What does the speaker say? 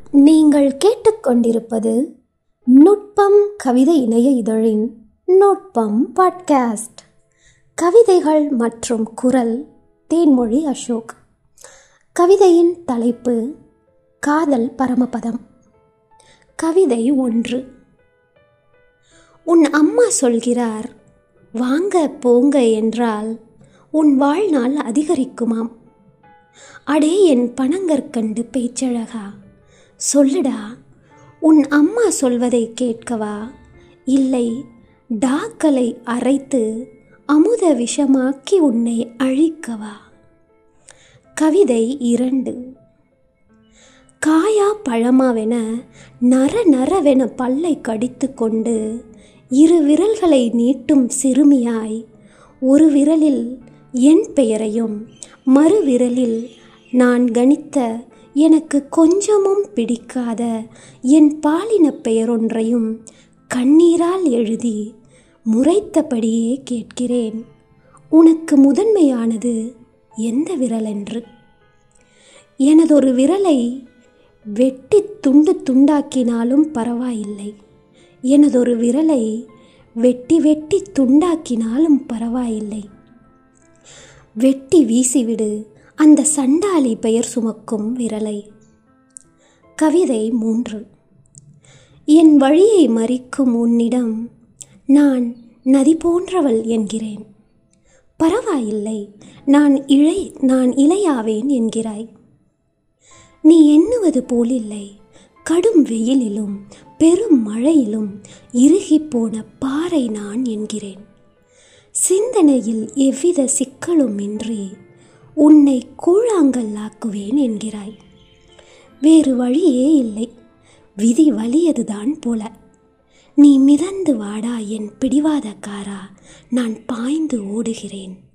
நீங்கள் கேட்டுக்கொண்டிருப்பது நுட்பம் கவிதை இணைய இதழின் நுட்பம் பாட்காஸ்ட் கவிதைகள் மற்றும் குரல் தேன்மொழி அசோக் கவிதையின் தலைப்பு காதல் பரமபதம் கவிதை ஒன்று உன் அம்மா சொல்கிறார் வாங்க போங்க என்றால் உன் வாழ்நாள் அதிகரிக்குமாம் அடே என் பனங்கற்கண்டு பேச்சழகா சொல்லுடா உன் அம்மா சொல்வதை கேட்கவா இல்லை டாக்களை அரைத்து அமுத விஷமாக்கி உன்னை அழிக்கவா கவிதை இரண்டு காயா பழமாவென நர நரவென பல்லை கடித்து கொண்டு இரு விரல்களை நீட்டும் சிறுமியாய் ஒரு விரலில் என் பெயரையும் மறு விரலில் நான் கணித்த எனக்கு கொஞ்சமும் பிடிக்காத என் பாலின பெயரொன்றையும் கண்ணீரால் எழுதி முறைத்தபடியே கேட்கிறேன் உனக்கு முதன்மையானது எந்த விரலென்று எனதொரு விரலை வெட்டி துண்டு துண்டாக்கினாலும் பரவாயில்லை எனதொரு விரலை வெட்டி வெட்டி துண்டாக்கினாலும் பரவாயில்லை வெட்டி வீசிவிடு அந்த சண்டாளி பெயர் சுமக்கும் விரலை கவிதை மூன்று என் வழியை மறிக்கும் உன்னிடம் நான் நதி போன்றவள் என்கிறேன் பரவாயில்லை நான் இழை நான் இலையாவேன் என்கிறாய் நீ எண்ணுவது போலில்லை கடும் வெயிலிலும் பெரும் மழையிலும் இறுகிப்போன பாறை நான் என்கிறேன் சிந்தனையில் எவ்வித சிக்கலும் இன்றி உன்னை கூழாங்கல்லாக்குவேன் என்கிறாய் வேறு வழியே இல்லை விதி வலியதுதான் போல நீ மிதந்து வாடா என் பிடிவாதக்காரா நான் பாய்ந்து ஓடுகிறேன்